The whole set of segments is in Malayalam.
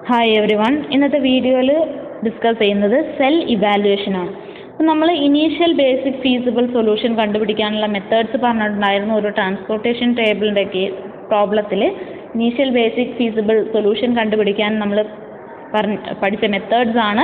ഹായ് എവറി വൺ ഇന്നത്തെ വീഡിയോയിൽ ഡിസ്കസ് ചെയ്യുന്നത് സെൽ ഇവാലുവേഷൻ ആണ് അപ്പോൾ നമ്മൾ ഇനീഷ്യൽ ബേസിക് ഫീസിബിൾ സൊല്യൂഷൻ കണ്ടുപിടിക്കാനുള്ള മെത്തേഡ്സ് പറഞ്ഞിട്ടുണ്ടായിരുന്നു ഒരു ട്രാൻസ്പോർട്ടേഷൻ ടേബിളിൻ്റെ പ്രോബ്ലത്തിൽ ഇനീഷ്യൽ ബേസിക് ഫീസിബിൾ സൊല്യൂഷൻ കണ്ടുപിടിക്കാൻ നമ്മൾ പറഞ്ഞ പഠിച്ച മെത്തേഡ്സ് ആണ്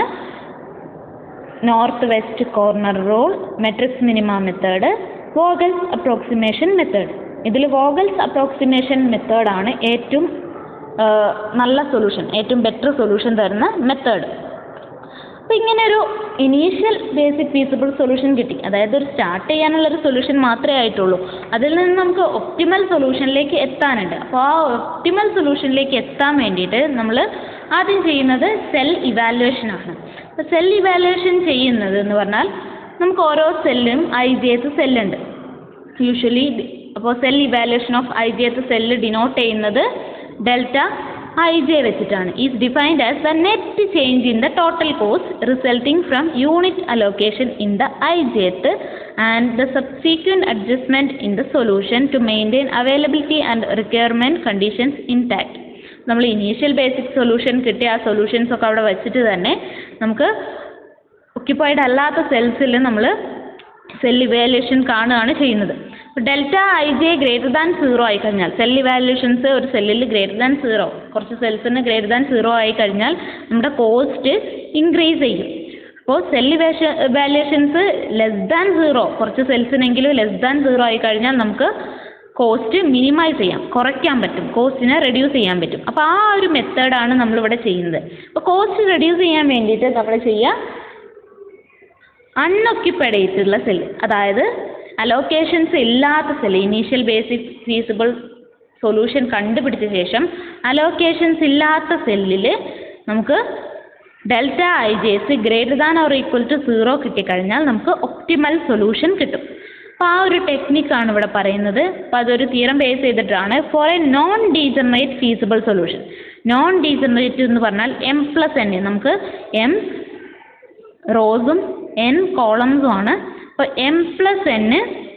north west corner rule matrix minima method Vogel's approximation method ഇതിൽ വോഗൽസ് അപ്രോക്സിമേഷൻ മെത്തേഡാണ് ഏറ്റവും ആ, നല്ല സൊല്യൂഷൻ ഏറ്റവും ബെറ്റർ സൊല്യൂഷൻ തരുന്ന മെത്തേഡ് അപ്പോൾ ഇങ്ങനെ ഒരു ഇനീഷ്യൽ ബേസിക് ഫീസിബിൾ സൊല്യൂഷൻ കിട്ടി അതായത് ഒരു സ്റ്റാർട്ട് ചെയ്യാനുള്ള ഒരു സൊല്യൂഷൻ മാത്രമേ ആയിട്ടുള്ളൂ അതിൽ നിന്ന് നമുക്ക് ഒപ്റ്റിമൽ സൊല്യൂഷനിലേക്ക് എത്താനുണ്ട് അപ്പോൾ ആ ഒപ്റ്റിമൽ സൊല്യൂഷനിലേക്ക് എത്താൻ വേണ്ടിയിട്ട് നമ്മൾ ആദ്യം ചെയ്യുന്നത് സെൽ ഇവാലുവേഷൻ ആണ് അപ്പോൾ സെൽ ഇവാലുവേഷൻ ചെയ്യുന്നത് എന്ന് പറഞ്ഞാൽ നമുക്ക് ഓരോ സെല്ലും ഐ ജി എത്ത് സെല്ലുണ്ട് യൂഷ്വലി അപ്പോൾ cell evaluation of I J th cell denote ചെയ്യുന്നത് ഡെൽറ്റ ഐ ജെ വെച്ചിട്ടാണ് is defined as the net change in the total cost resulting from unit allocation in the I J th and the subsequent adjustment in the solution to maintain availability and requirement conditions intact നമ്മൾ ഇനീഷ്യൽ ബേസിക് സൊല്യൂഷൻ കിട്ടിയ ആ സൊല്യൂഷൻസ് ഒക്കെ അവിടെ വെച്ചിട്ട് തന്നെ നമുക്ക് ഒക്യുപ്പൈഡ് അല്ലാത്ത സെൽസിൽ നമ്മൾ സെൽ ഇവാലുവേഷൻ കാണുകയാണ് ചെയ്യുന്നത് അപ്പോൾ delta I J greater than zero ആയി കഴിഞ്ഞാൽ സെൽ ഇവാലുവേഷൻസ് ഒരു സെല്ലിൽ ഗ്രേറ്റർ ദാൻ സീറോ കുറച്ച് സെൽസിന് ഗ്രേറ്റർ ദാൻ സീറോ ആയി കഴിഞ്ഞാൽ നമ്മുടെ കോസ്റ്റ് ഇൻക്രീസ് ചെയ്യും അപ്പോൾ cell evaluations less than zero കുറച്ച് സെൽസിനെങ്കിലും ലെസ് ദാൻ സീറോ ആയി കഴിഞ്ഞാൽ നമുക്ക് കോസ്റ്റ് മിനിമൈസ് ചെയ്യാം കുറയ്ക്കാൻ പറ്റും കോസ്റ്റിനെ റെഡ്യൂസ് ചെയ്യാൻ പറ്റും അപ്പോൾ ആ ഒരു മെത്തേഡാണ് നമ്മളിവിടെ ചെയ്യുന്നത് അപ്പോൾ കോസ്റ്റ് റെഡ്യൂസ് ചെയ്യാൻ വേണ്ടിയിട്ട് നമ്മൾ ചെയ്യുക അൺഒക്യുപ്പൈഡ് ആയിട്ടുള്ള സെല്ല് അതായത് അലോക്കേഷൻസ് ഇല്ലാത്ത cell initial basic feasible solution കണ്ടുപിടിച്ച ശേഷം അലോക്കേഷൻസ് ഇല്ലാത്ത സെല്ലിൽ നമുക്ക് delta I J's greater than or equal to zero കിട്ടിക്കഴിഞ്ഞാൽ നമുക്ക് ഒപ്റ്റിമൽ സൊല്യൂഷൻ കിട്ടും അപ്പോൾ ആ ഒരു ടെക്നിക്കാണ് ഇവിടെ പറയുന്നത് അപ്പോൾ അതൊരു തിയറം ബേസ് ചെയ്തിട്ടാണ് for a non degenerate feasible solution non degenerate എന്ന് പറഞ്ഞാൽ എം പ്ലസ് എൻ നമുക്ക് എം റോസും എൻ കോളംസും ആണ് അപ്പോൾ എം പ്ലസ് എന്ന്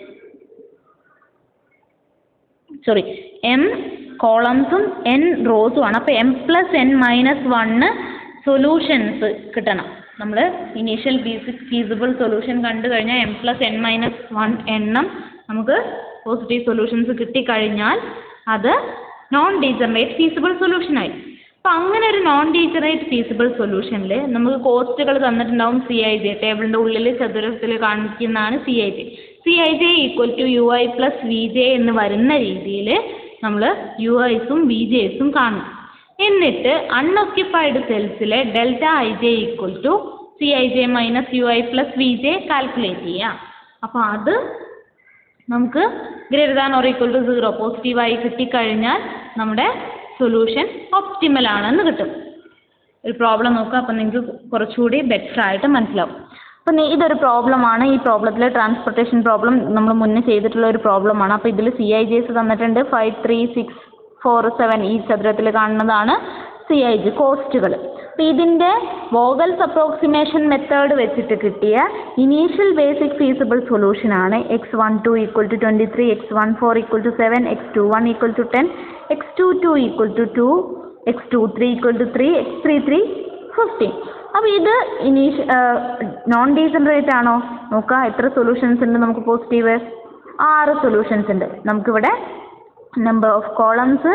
സോറി എം കോളംസും എൻ റോസും ആണ് അപ്പോൾ M plus N minus one solutions കിട്ടണം നമ്മൾ ഇനീഷ്യൽ ബേസിക് ഫീസിബിൾ സൊല്യൂഷൻ കണ്ടു കഴിഞ്ഞാൽ M plus N minus one എണ്ണം നമുക്ക് പോസിറ്റീവ് സൊല്യൂഷൻസ് കിട്ടിക്കഴിഞ്ഞാൽ അത് നോൺ ഡീജനറേറ്റ് ഫീസിബിൾ സൊല്യൂഷനായി അപ്പോൾ അങ്ങനെ ഒരു നോൺ ഡീജനറേറ്റ് ഫീസിബിൾ സൊല്യൂഷനിൽ നമുക്ക് കോസ്റ്റുകൾ തന്നിട്ടുണ്ടാവും സി ഐ ജെ ടേബിളിൻ്റെ ഉള്ളിൽ ചതുരത്തിൽ കാണിക്കുന്നതാണ് C I J C I J equal to U I plus V J എന്ന് വരുന്ന രീതിയിൽ നമ്മൾ യു ഐസും വി ജെസും കാണും എന്നിട്ട് അൺഒക്യുപ്പൈഡ് സെൽസിലെ delta I J equal to C I J minus U I plus V J calculate ചെയ്യാം അപ്പോൾ അത് നമുക്ക് greater than or equal to zero പോസിറ്റീവായി കിട്ടിക്കഴിഞ്ഞാൽ നമ്മുടെ സൊല്യൂഷൻ ഒപ്റ്റിമൽ ആണെന്ന് കിട്ടും ഒരു പ്രോബ്ലം നോക്കുക അപ്പോൾ നിങ്ങൾക്ക് കുറച്ചുകൂടി ബെറ്റർ ആയിട്ട് മനസ്സിലാവും അപ്പോൾ ഇതൊരു പ്രോബ്ലമാണ് ഈ പ്രോബ്ലത്തിൽ ട്രാൻസ്പോർട്ടേഷൻ പ്രോബ്ലം നമ്മൾ മുന്നേ ചെയ്തിട്ടുള്ള ഒരു പ്രോബ്ലമാണ് അപ്പോൾ ഇതിൽ സി ഐ ജിസ് തന്നിട്ടുണ്ട് five three six four seven ഈ ചതുരത്തിൽ കാണുന്നതാണ് സി ഐ ജി കോസ്റ്റുകൾ അപ്പോൾ ഇതിൻ്റെ വോഗൽസ് അപ്രോക്സിമേഷൻ മെത്തേഡ് വെച്ചിട്ട് കിട്ടിയ ഇനീഷ്യൽ ബേസിക് ഫീസിബിൾ സൊല്യൂഷനാണ് X one two equal to twenty three X one four equal to seven X two one equal to ten X two two equal to two X two three equal to three X three three fifteen അപ്പോൾ ഇത് ഇനീഷ്യ നോൺ ഡീജനറേറ്റ് ആണോ നോക്കുക എത്ര സൊല്യൂഷൻസ് ഉണ്ട് നമുക്ക് പോസിറ്റീവ് ആറ് സൊല്യൂഷൻസ് ഉണ്ട് നമുക്കിവിടെ നമ്പർ ഓഫ് കോളംസ്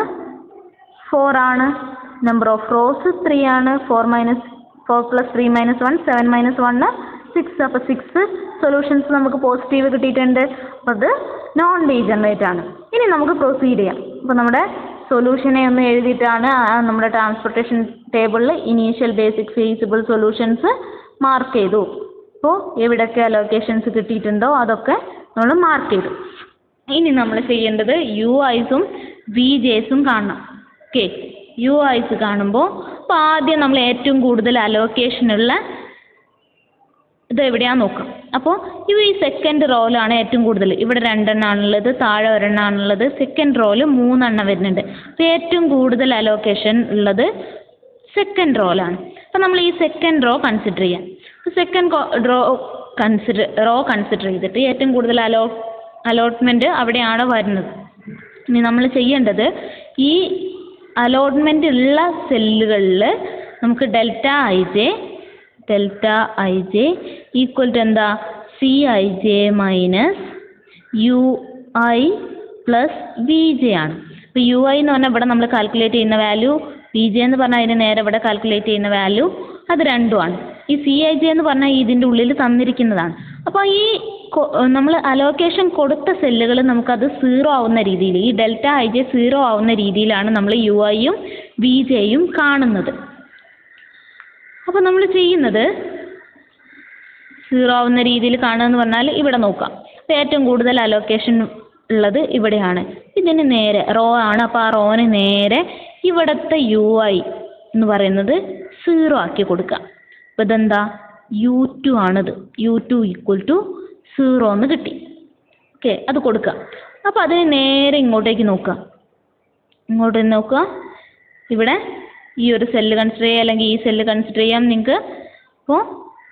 ഫോർ ആണ് നമ്പർ ഓഫ് റോസ് ത്രീ ആണ് four minus four plus three minus one seven minus one six അപ്പോൾ സിക്സ് സൊല്യൂഷൻസ് നമുക്ക് പോസിറ്റീവ് കിട്ടിയിട്ടുണ്ട് അപ്പോൾ അത് നോൺ ഡീജനറേറ്റ് ആണ് ഇനി നമുക്ക് പ്രൊസീഡ് ചെയ്യാം അപ്പോൾ നമ്മുടെ സൊല്യൂഷനെ ഒന്ന് എഴുതിയിട്ടാണ് ആ നമ്മുടെ ട്രാൻസ്പോർട്ടേഷൻ ടേബിളിൽ initial basic feasible solutions mark ചെയ്തു അപ്പോൾ എവിടെയൊക്കെ അലോക്കേഷൻസ് കിട്ടിയിട്ടുണ്ടോ അതൊക്കെ നമ്മൾ മാർക്ക് ചെയ്തു ഇനി നമ്മൾ ചെയ്യേണ്ടത് യു ഐസും വി ജെസും കാണണം ഓക്കെ യു ഐസ് കാണുമ്പോൾ അപ്പോൾ ആദ്യം നമ്മൾ ഏറ്റവും കൂടുതൽ അലോക്കേഷനുള്ള ഇത് എവിടെയാണെന്ന് നോക്കാം അപ്പോൾ ഇവ ഈ സെക്കൻഡ് റോയിലാണ് ഏറ്റവും കൂടുതൽ ഇവിടെ രണ്ടെണ്ണമാണുള്ളത് താഴെ ഒരെണ്ണമാണുള്ളത് സെക്കൻഡ് റോയിൽ മൂന്നെണ്ണം വരുന്നുണ്ട് അപ്പോൾ ഏറ്റവും കൂടുതൽ അലോക്കേഷൻ ഉള്ളത് സെക്കൻഡ് റോയിലാണ് അപ്പോൾ നമ്മൾ ഈ സെക്കൻഡ് റോ കൺസിഡർ ചെയ്യാം second row consider row consider ചെയ്തിട്ട് ഏറ്റവും കൂടുതൽ അലോ അലോട്ട്മെൻറ്റ് അവിടെയാണ് വരുന്നത് ഇനി നമ്മൾ ചെയ്യേണ്ടത് ഈ അലോട്ട്മെൻ്റ് ഉള്ള സെല്ലുകളിൽ നമുക്ക് delta I J delta I J equal to എന്താ C I J minus U I plus V J ആണ് ഇപ്പോൾ യു ഐ എന്ന് പറഞ്ഞാൽ ഇവിടെ നമ്മൾ കാൽക്കുലേറ്റ് ചെയ്യുന്ന വാല്യൂ വി ജെ എന്ന് പറഞ്ഞാൽ അതിന് നേരെ ഇവിടെ കാൽക്കുലേറ്റ് ചെയ്യുന്ന വാല്യൂ അത് രണ്ടുമാണ് ഈ സി ഐ ജെ എന്ന് പറഞ്ഞാൽ ഇതിൻ്റെ ഉള്ളിൽ തന്നിരിക്കുന്നതാണ് അപ്പോൾ ഈ നമ്മൾ അലോക്കേഷൻ കൊടുത്ത സെല്ലുകൾ നമുക്കത് സീറോ ആവുന്ന രീതിയിൽ ഈ ഡെൽറ്റ ഐ ജെ സീറോ ആവുന്ന രീതിയിലാണ് നമ്മൾ യു ഐയും വി ജെയും കാണുന്നത് അപ്പോൾ നമ്മൾ ചെയ്യുന്നത് സീറോ ആവുന്ന രീതിയിൽ കാണുക എന്ന് പറഞ്ഞാൽ ഇവിടെ നോക്കാം അപ്പോൾ ഏറ്റവും കൂടുതൽ അലോക്കേഷൻ ഉള്ളത് ഇവിടെയാണ് ഇതിന് നേരെ റോ ആണ് അപ്പോൾ ആ റോന് നേരെ ഇവിടുത്തെ യു ഐ എന്ന് പറയുന്നത് സീറോ ആക്കി കൊടുക്കുക അപ്പോൾ ഇതെന്താ യു ടു ആണിത് U two equal to zero എന്ന് കിട്ടി ഓക്കെ അത് കൊടുക്കുക അപ്പോൾ അതിന് നേരെ ഇങ്ങോട്ടേക്ക് നോക്കുക ഇങ്ങോട്ട് നോക്കുക ഇവിടെ ഈ ഒരു സെല്ല് കൺസിഡർ ചെയ്യുക അല്ലെങ്കിൽ ഈ സെല്ല് കൺസിഡർ ചെയ്യാം നിങ്ങൾക്ക് അപ്പോൾ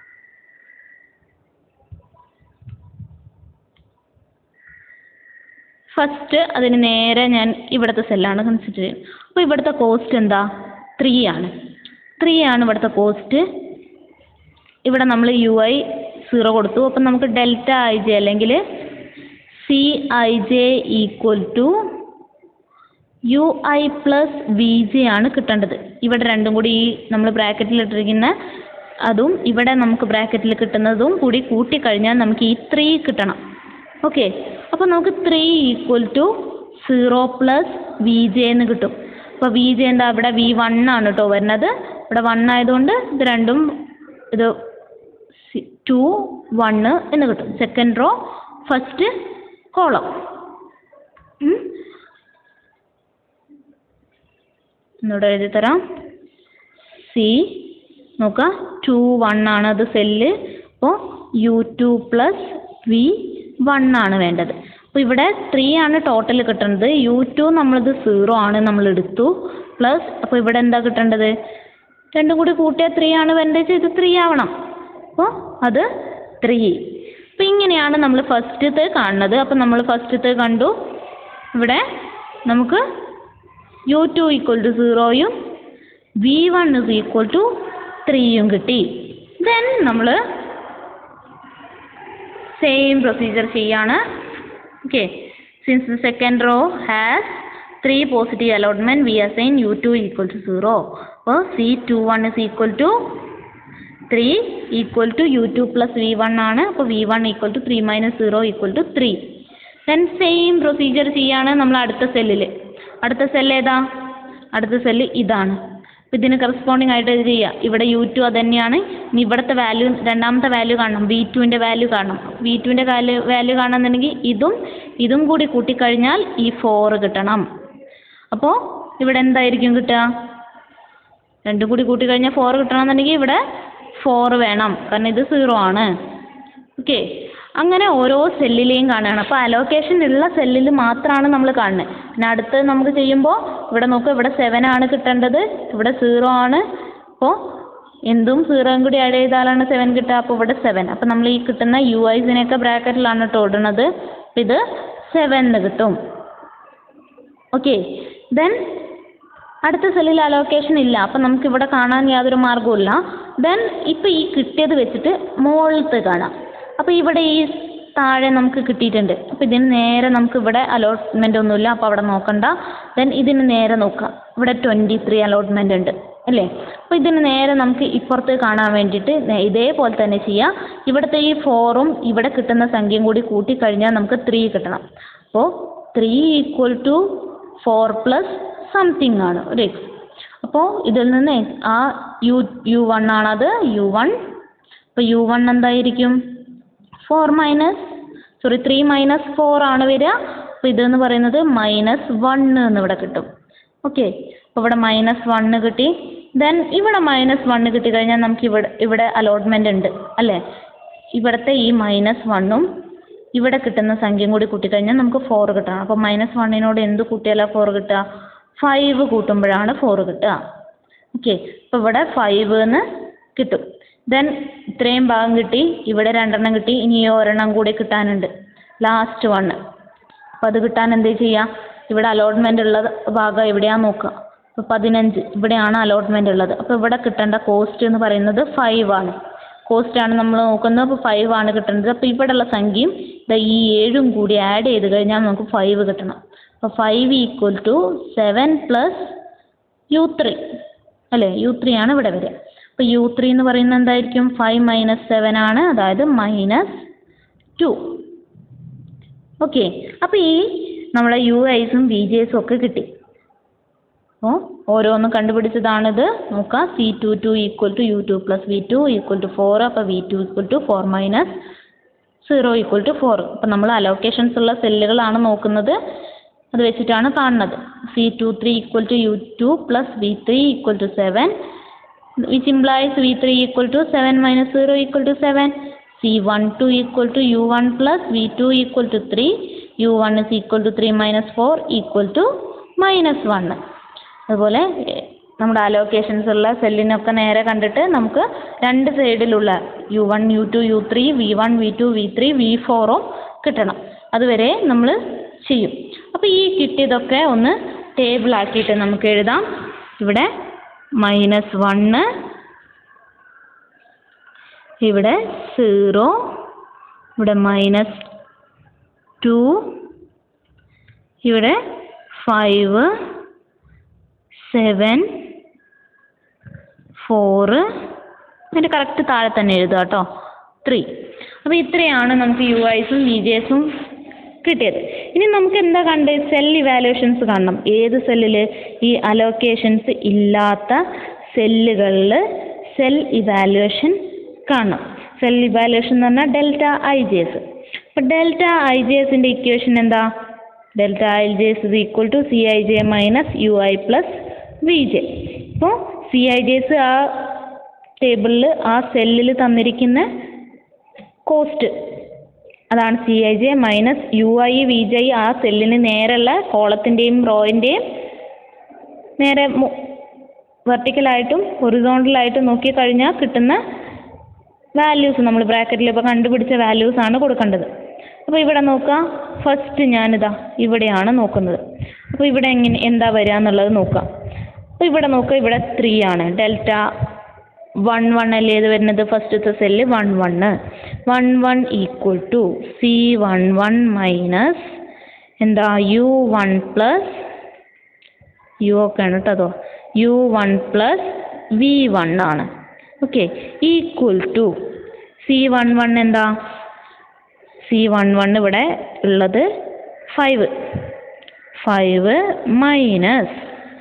ഫസ്റ്റ് അതിന് നേരെ ഞാൻ ഇവിടുത്തെ സെല്ലാണ് കൺസിഡർ ചെയ്യുന്നത് അപ്പോൾ ഇവിടുത്തെ കോസ്റ്റ് എന്താ ത്രീ ആണ് ത്രീ ആണ് ഇവിടുത്തെ കോസ്റ്റ് ഇവിടെ നമ്മൾ യു ഐ സീറോ കൊടുത്തു അപ്പം നമുക്ക് ഡെൽറ്റ ഐ ജെ അല്ലെങ്കിൽ C I J equal to U I plus V J ആണ് കിട്ടേണ്ടത് ഇവിടെ രണ്ടും കൂടി ഈ നമ്മൾ ബ്രാക്കറ്റിൽ ഇട്ടിരിക്കുന്ന അതും ഇവിടെ നമുക്ക് ബ്രാക്കറ്റിൽ കിട്ടുന്നതും കൂടി കൂട്ടിക്കഴിഞ്ഞാൽ നമുക്ക് ഈ ത്രീ കിട്ടണം ഓക്കെ അപ്പോൾ നമുക്ക് three equal to zero plus V J എന്ന് കിട്ടും അപ്പോൾ വി ജെ എന്താ ഇവിടെ വി വൺ ആണ് കേട്ടോ വരുന്നത് ഇവിടെ വൺ ആയതുകൊണ്ട് ഇത് രണ്ടും ഇത് ടു വണ്ണ് എന്ന് കിട്ടും സെക്കൻഡ് റോ ഫസ്റ്റ് കോളം ഒന്നുകൂടെ എഴുതി തരാം സി നോക്കുക ടു വൺ ആണ് അത് സെല്ല് അപ്പോൾ U two plus V one ആണ് വേണ്ടത് അപ്പോൾ ഇവിടെ ത്രീ ആണ് ടോട്ടൽ കിട്ടുന്നത് യു ടു നമ്മളിത് സീറോ ആണ് നമ്മൾ എടുത്തു പ്ലസ് അപ്പോൾ ഇവിടെ എന്താ കിട്ടേണ്ടത് രണ്ടും കൂടി കൂട്ടിയാൽ ത്രീ ആണ് വേണ്ടത് ഇത് ത്രീ ആവണം അപ്പോൾ അത് ത്രീ അപ്പോൾ ഇങ്ങനെയാണ് നമ്മൾ ഫസ്റ്റത്തെ കാണുന്നത് അപ്പോൾ നമ്മൾ ഫസ്റ്റത്തെ കണ്ടു ഇവിടെ നമുക്ക് യു ടു ഈക്വൽ ടു സീറോയും V one is equal to ത്രീയും കിട്ടി ദെൻ നമ്മൾ സെയിം പ്രൊസീജിയർ ചെയ്യാണ് okay since the second row has three positive allotment we assign U two equal to zero അപ്പോൾ C two one is equal to three equal to U two plus V one ആണ് അപ്പോൾ V one equal to three minus zero equal to three then same procedure ചെയ്യാണ് നമ്മൾ അടുത്ത സെല്ലിൽ അടുത്ത സെല്ല് ഏതാ അടുത്ത സെല്ല് ഇതാണ് അപ്പോൾ ഇതിന് കറസ്പോണ്ടിങ് ആയിട്ട് ഇത് ചെയ്യുക ഇവിടെ യു ടു അത് തന്നെയാണ് ഇനി ഇവിടുത്തെ വാല്യൂ രണ്ടാമത്തെ വാല്യൂ കാണണം വി ടുവിൻ്റെ വാല്യൂ കാണണം വി ടുവിൻ്റെ വാല്യൂ വാല്യൂ കാണണമെന്നുണ്ടെങ്കിൽ ഇതും ഇതും കൂടി കൂട്ടിക്കഴിഞ്ഞാൽ ഈ ഫോർ കിട്ടണം അപ്പോൾ ഇവിടെ എന്തായിരിക്കും കിട്ടുക രണ്ടും കൂടി കൂട്ടിക്കഴിഞ്ഞാൽ ഫോർ കിട്ടണമെന്നുണ്ടെങ്കിൽ ഇവിടെ ഫോർ വേണം കാരണം ഇത് സീറോ ആണ് ഓക്കെ അങ്ങനെ ഓരോ സെല്ലിലെയും കാണുകയാണ് അപ്പോൾ അലോക്കേഷൻ ഉള്ള സെല്ലിൽ മാത്രമാണ് നമ്മൾ കാണുന്നത് പിന്നെ അടുത്ത് നമുക്ക് ചെയ്യുമ്പോൾ ഇവിടെ നോക്കുക ഇവിടെ സെവൻ ആണ് കിട്ടേണ്ടത് ഇവിടെ സീറോ ആണ് അപ്പോൾ എന്തും സീറോയും കൂടി ആഡ് ചെയ്താലാണ് സെവൻ കിട്ടുക അപ്പോൾ ഇവിടെ സെവൻ അപ്പോൾ നമ്മൾ ഈ കിട്ടുന്ന യു ഐസിനെയൊക്കെ ബ്രാക്കറ്റിലാണ് കേട്ടോ ഇടുന്നത് അപ്പോൾ ഇത് സെവൻ എന്ന് കിട്ടും ഓക്കെ ദെൻ അടുത്ത സെല്ലിൽ അലോക്കേഷൻ ഇല്ല അപ്പം നമുക്ക് ഇവിടെ കാണാൻ യാതൊരു മാർഗ്ഗവുമില്ല ദെൻ ഇപ്പം ഈ കിട്ടിയത് വെച്ചിട്ട് മുകളിലത്തെ കാണാം അപ്പോൾ ഇവിടെ ഈ താഴെ നമുക്ക് കിട്ടിയിട്ടുണ്ട് അപ്പോൾ ഇതിന് നേരെ നമുക്ക് ഇവിടെ അലോട്ട്മെൻ്റ് ഒന്നുമില്ല അപ്പോൾ അവിടെ നോക്കണ്ട ദെൻ ഇതിന് നേരെ നോക്കാം ഇവിടെ ട്വൻറ്റി ത്രീ അലോട്ട്മെൻ്റ് ഉണ്ട് അല്ലേ അപ്പോൾ ഇതിന് നേരെ നമുക്ക് ഇപ്പുറത്ത് കാണാൻ വേണ്ടിയിട്ട് നേ- ഇതേപോലെ തന്നെ ചെയ്യാം ഇവിടുത്തെ ഈ ഫോറും ഇവിടെ കിട്ടുന്ന സംഖ്യയും കൂടി കൂട്ടിക്കഴിഞ്ഞാൽ നമുക്ക് ത്രീ കിട്ടണം അപ്പോൾ three equal to four plus something ആണ് ഒരു എക്സ് അപ്പോൾ ഇതിൽ നിന്ന് ആ യു യു വൺ ആണത് യു വൺ അപ്പോൾ യു വൺ എന്തായിരിക്കും four minus sorry three minus four ആണ് വരിക അപ്പോൾ ഇതെന്ന് പറയുന്നത് മൈനസ് വൺ എന്ന് ഇവിടെ കിട്ടും ഓക്കെ അപ്പോൾ ഇവിടെ മൈനസ് വണ്ണ് കിട്ടി ദെൻ ഇവിടെ മൈനസ് വണ്ണ് കിട്ടിക്കഴിഞ്ഞാൽ നമുക്ക് ഇവിടെ ഇവിടെ അലോട്ട്മെൻ്റ് ഉണ്ട് അല്ലേ ഇവിടുത്തെ ഈ മൈനസ് വണ്ണും ഇവിടെ കിട്ടുന്ന സംഖ്യയും കൂടി കൂട്ടിക്കഴിഞ്ഞാൽ നമുക്ക് ഫോർ കിട്ടണം അപ്പോൾ മൈനസ് വണ്ണിനോട് എന്ത് കൂട്ടിയാലാണ് ഫോർ കിട്ടുക ഫൈവ് കൂട്ടുമ്പോഴാണ് ഫോർ കിട്ടുക ഓക്കെ അപ്പോൾ ഇവിടെ ഫൈവ് എന്ന് കിട്ടും ദെൻ ഇത്രയും ഭാഗം കിട്ടി ഇവിടെ രണ്ടെണ്ണം കിട്ടി ഇനി ഈ ഒരെണ്ണം കൂടി കിട്ടാനുണ്ട് ലാസ്റ്റ് വണ്ണ് അപ്പോൾ അത് കിട്ടാൻ എന്ത് ചെയ്യുക ഇവിടെ അലോട്ട്മെൻ്റ് ഉള്ള ഭാഗം എവിടെയാണെന്ന് നോക്കുക അപ്പോൾ പതിനഞ്ച് ഇവിടെയാണ് അലോട്ട്മെൻ്റ് ഉള്ളത് അപ്പോൾ ഇവിടെ കിട്ടേണ്ട കോസ്റ്റ് എന്ന് പറയുന്നത് ഫൈവ് ആണ് കോസ്റ്റ് ആണ് നമ്മൾ നോക്കുന്നത് അപ്പോൾ ഫൈവ് ആണ് കിട്ടേണ്ടത് അപ്പോൾ ഇവിടെയുള്ള സംഖ്യയും ദാ ഈ ഏഴും കൂടി ആഡ് ചെയ്ത് കഴിഞ്ഞാൽ നമുക്ക് ഫൈവ് കിട്ടണം അപ്പോൾ five equal to seven plus u three അല്ലേ യു ത്രീ ആണ് ഇവിടെ വരിക അപ്പോൾ യു ത്രീ എന്ന് പറയുന്നത് എന്തായിരിക്കും ഫൈവ് മൈനസ് സെവൻ ആണ് അതായത് മൈനസ് ടു ഓക്കെ അപ്പോൾ ഈ നമ്മളെ യു ഐസും വി ജെസും ഒക്കെ കിട്ടി അപ്പോൾ ഓരോന്നും കണ്ടുപിടിച്ചതാണിത് നോക്കാം c two two equal to U two plus v two equal to four അപ്പോൾ v two equal to four minus zero equal to four അപ്പോൾ നമ്മൾ അലോക്കേഷൻസ് ഉള്ള സെല്ലുകളാണ് നോക്കുന്നത് അത് വെച്ചിട്ടാണ് കാണുന്നത് c two three equal to U two plus v three equal to seven which implies v three equal to seven minus zero equal to seven c one two equal to u one plus v two equal to three u one is equal to three minus four equal to minus one അതുപോലെ എ, നമ്മുടെ അലോക്കേഷൻസ് ഉള്ള സെല്ലിനൊക്കെ നേരെ കണ്ടിട്ട് നമുക്ക് രണ്ട് സൈഡിലുള്ള u one u two u three v one v two v three v ഫോറും കിട്ടണം അതുവരെ നമ്മൾ ചെയ്യും അപ്പോൾ ഈ കിട്ടിയതൊക്കെ ഒന്ന് ടേബിൾ ആക്കിയിട്ട് നമുക്ക് എഴുതാം ഇവിടെ മൈനസ് വണ്ണ് ഇവിടെ സീറോ ഇവിടെ മൈനസ് ടു ഇവിടെ ഫൈവ് സെവൻ ഫോറ് അതിൻ്റെ കറക്റ്റ് താഴെ തന്നെ എഴുതുക കേട്ടോ ത്രീ അപ്പോൾ ഇത്രയാണ് നമുക്ക് യു ഐസും വി ജി എസും കിട്ടിയത് ഇനി നമുക്ക് എന്താ കണ്ടത് സെൽ ഇവാലുവേഷൻസ് കാണണം ഏത് സെല്ലിൽ ഈ അലോക്കേഷൻസ് ഇല്ലാത്ത സെല്ലുകളിൽ സെൽ ഇവാലുവേഷൻ കാണണം സെൽ ഇവാലുവേഷൻ എന്ന് പറഞ്ഞാൽ ഡെൽറ്റ ഐ ജി എസ് അപ്പോൾ ഡെൽറ്റ ഐ ജി എസിൻ്റെ ഇക്വേഷൻ എന്താ delta I j s is equal to C I J minus U I plus V j അപ്പോൾ സി ഐ ജെ എസ് ആ ടേബിളിൽ ആ സെല്ലിൽ തന്നിരിക്കുന്ന കോസ്റ്റ് അതാണ് c I J minus U i v j ആ സെല്ലിന് നേരെയുള്ള കോളത്തിൻ്റെയും റോയിൻ്റെയും നേരെ വെർട്ടിക്കലായിട്ടും ഹൊറിസോണ്ടലായിട്ടും നോക്കി കഴിഞ്ഞാൽ കിട്ടുന്ന വാല്യൂസ് നമ്മൾ ബ്രാക്കറ്റിൽ ഇപ്പോൾ കണ്ടുപിടിച്ച വാല്യൂസ് ആണ് കൊടുക്കേണ്ടത് അപ്പോൾ ഇവിടെ നോക്കാം ഫസ്റ്റ് ഞാനിതാ ഇവിടെയാണ് നോക്കുന്നത് അപ്പോൾ ഇവിടെ എങ്ങനെ എന്താ വരിക എന്നുള്ളത് നോക്കാം അപ്പോൾ ഇവിടെ നോക്കുക ഇവിടെ ത്രീ ആണ് ഡെൽറ്റ വൺ വൺ അല്ലേ ഇത് വരുന്നത് ഫസ്റ്റത്തെ cell one one one one equal to c one one minus എന്താ യു വൺ പ്ലസ് യു ഒക്കെ ആണ് കേട്ടോ അതോ u one plus V one ആണ് okay equal to c one one എന്താ സി വൺ വൺ ഇവിടെ ഉള്ളത് five five minus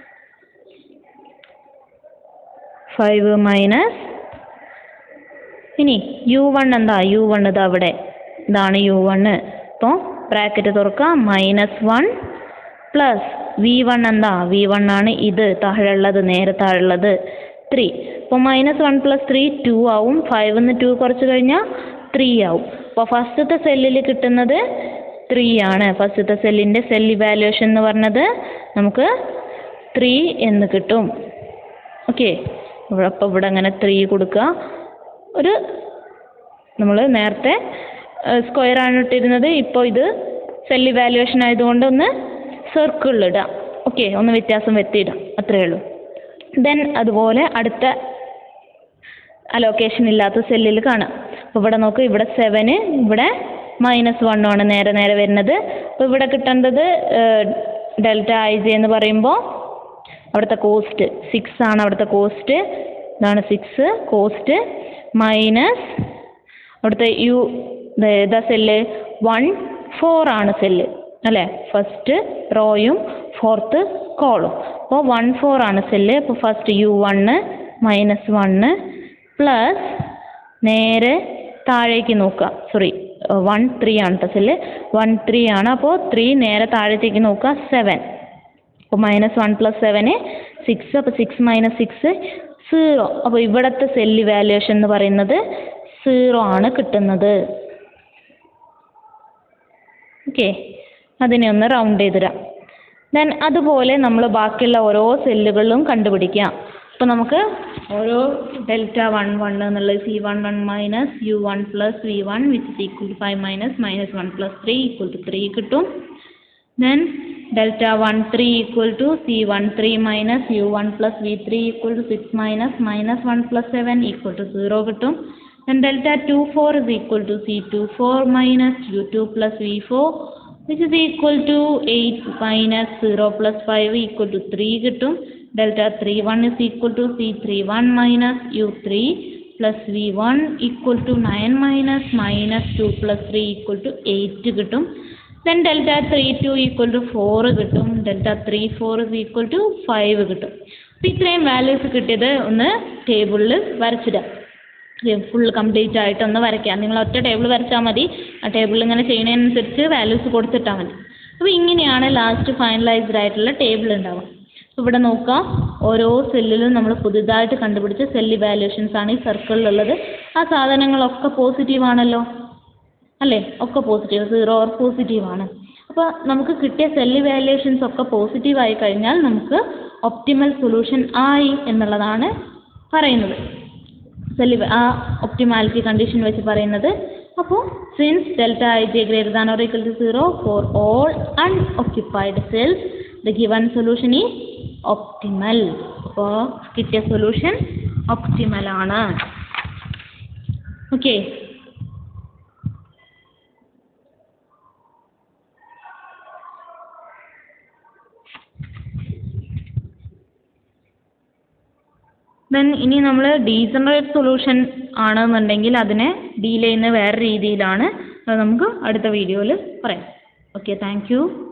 five minus ഇനി യു വൺ എന്താ യു വൺ ഇതാ ഇവിടെ ഇതാണ് യു വണ്ണ് അപ്പോൾ ബ്രാക്കറ്റ് തുറക്കുക minus one plus V one എന്താ വി വൺ ആണ് ഇത് താഴെയുള്ളത് നേരെ താഴെയുള്ളത് ത്രീ അപ്പോൾ minus one plus three two ആവും ഫൈവിന്ന് ടു കുറച്ച് കഴിഞ്ഞാൽ ത്രീ ആവും അപ്പോൾ ഫസ്റ്റത്തെ സെല്ലിൽ കിട്ടുന്നത് ത്രീ ആണ് ഫസ്റ്റത്തെ സെല്ലിൻ്റെ സെൽ ഇവാലുവേഷൻ എന്ന് പറഞ്ഞത് നമുക്ക് ത്രീ എന്ന് കിട്ടും ഓക്കെ ഇവിടെ അപ്പോൾ ഇവിടെ അങ്ങനെ ത്രീ കൊടുക്കുക ഒരു നമ്മൾ നേരത്തെ സ്ക്വയർ ആണ് ഇട്ടിരുന്നത് ഇപ്പോൾ ഇത് സെൽ ഇവാലുവേഷൻ ആയതുകൊണ്ട് ഒന്ന് സർക്കിളിലിടാം ഓക്കെ ഒന്ന് വ്യത്യാസം വരുത്തിയിടാം അത്രയേ ഉള്ളൂ ദെൻ അതുപോലെ അടുത്ത അലോക്കേഷൻ ഇല്ലാത്ത സെല്ലിൽ കാണാം അപ്പോൾ ഇവിടെ നോക്ക് ഇവിടെ സെവന് ഇവിടെ മൈനസ് വണ്ണും ആണ് നേരെ നേരെ വരുന്നത് അപ്പോൾ ഇവിടെ കിട്ടേണ്ടത് ഡെൽറ്റ ഐ ജെ എന്ന് പറയുമ്പോൾ അവിടുത്തെ കോസ്റ്റ് സിക്സ് ആണ് അവിടുത്തെ കോസ്റ്റ് ഇതാണ് സിക്സ് കോസ്റ്റ് മൈനസ് അവിടുത്തെ യു ഏതാ സെല്ല് വൺ ഫോർ ആണ് സെല്ല് അല്ലേ ഫസ്റ്റ് റോയും ഫോർത്ത് കോളും അപ്പോൾ വൺ ഫോർ ആണ് സെല്ല് അപ്പോൾ first u one minus one plus നേരെ താഴേക്ക് നോക്കുക സോറി വൺ ത്രീ ആണ് കേട്ടോ സെല്ല് വൺ ത്രീ ആണ് അപ്പോൾ ത്രീ നേരെ താഴത്തേക്ക് നോക്കുക സെവൻ അപ്പോൾ മൈനസ് വൺ പ്ലസ് സെവന് സിക്സ് അപ്പോൾ സിക്സ് മൈനസ് സിക്സ് സീറോ അപ്പോൾ ഇവിടുത്തെ സെല്ല് വാല്യുവേഷൻ എന്ന് പറയുന്നത് സീറോ ആണ് കിട്ടുന്നത് ഓക്കെ അതിനെ ഒന്ന് റൗണ്ട് ചെയ്തിടാം ദെൻ അതുപോലെ നമ്മൾ ബാക്കിയുള്ള ഓരോ സെല്ലുകളിലും കണ്ടുപിടിക്കാം അപ്പോൾ നമുക്ക് ഓരോ ഡെൽറ്റ വൺ വൺ എന്നുള്ളത് c one one minus u one plus V one which is equal to five minus minus one plus three equal to three കിട്ടും then delta one three equal to c one three minus u one plus v three equal to six minus minus one plus seven equal to zero കിട്ടും then delta 24 is equal to C24 minus U2 plus V4 which is equal to 8 minus 0 plus 5 equal to 3 കിട്ടും delta 31 is equal to C31 minus U3 plus V1 equal to 9 minus minus 2 plus 3 equal to 8 കിട്ടും then delta 32 equal to 4 കിട്ടും delta 34 is equal to 5 കിട്ടും അപ്പോൾ ഇത്രയും വാല്യൂസ് കിട്ടിയത് ഒന്ന് ടേബിളിൽ വരച്ചിടാം ഫുൾ കംപ്ലീറ്റ് ആയിട്ട് ഒന്ന് വരയ്ക്കാം നിങ്ങൾ ഒറ്റ ടേബിൾ വരച്ചാൽ മതി ആ ടേബിൾ ഇങ്ങനെ ചെയ്യുന്നതിനനുസരിച്ച് വാല്യൂസ് കൊടുത്തിട്ടാൽ മതി അപ്പോൾ ഇങ്ങനെയാണ് ലാസ്റ്റ് ഫൈനലൈസ്ഡ് ആയിട്ടുള്ള ടേബിൾ ഉണ്ടാവുക അപ്പോൾ ഇവിടെ നോക്കാം ഓരോ സെല്ലിലും നമ്മൾ പുതുതായിട്ട് കണ്ടുപിടിച്ച സെൽ ഇവാലുവേഷൻസ് ആണ് ഈ സർക്കിളിലുള്ളത് ആ സാധനങ്ങളൊക്കെ പോസിറ്റീവ് ആണല്ലോ അല്ലേ ഒക്കെ പോസിറ്റീവ് സീറോ ഓർ പോസിറ്റീവ് ആണ് അപ്പോൾ നമുക്ക് കിട്ടിയ സെൽ ഇവാലുവേഷൻസ് ഒക്കെ പോസിറ്റീവ് ആയി കഴിഞ്ഞാൽ നമുക്ക് ഒപ്റ്റിമൽ സൊല്യൂഷൻ ആയി എന്നുള്ളതാണ് പറയുന്നത് സെൽ ആ ഒപ്റ്റിമാലിറ്റി കണ്ടീഷൻ വെച്ച് പറയുന്നത് അപ്പോൾ since delta I J greater than or equal to zero for all unoccupied cells the given solution ഈ ഒപ്റ്റിമൽ അപ്പോൾ കിട്ടിയ സൊല്യൂഷൻ ഒപ്റ്റിമൽ ആണ് ഓക്കെ ദെൻ ഇനി നമ്മൾ ഡീജനറേറ്റ് സൊല്യൂഷൻ ആണെന്നുണ്ടെങ്കിൽ അതിനെ ഡീൽ ചെയ്യുന്ന വേറെ രീതിയിലാണ് അത് നമുക്ക് അടുത്ത വീഡിയോയിൽ പറയാം ഓക്കെ താങ്ക് യു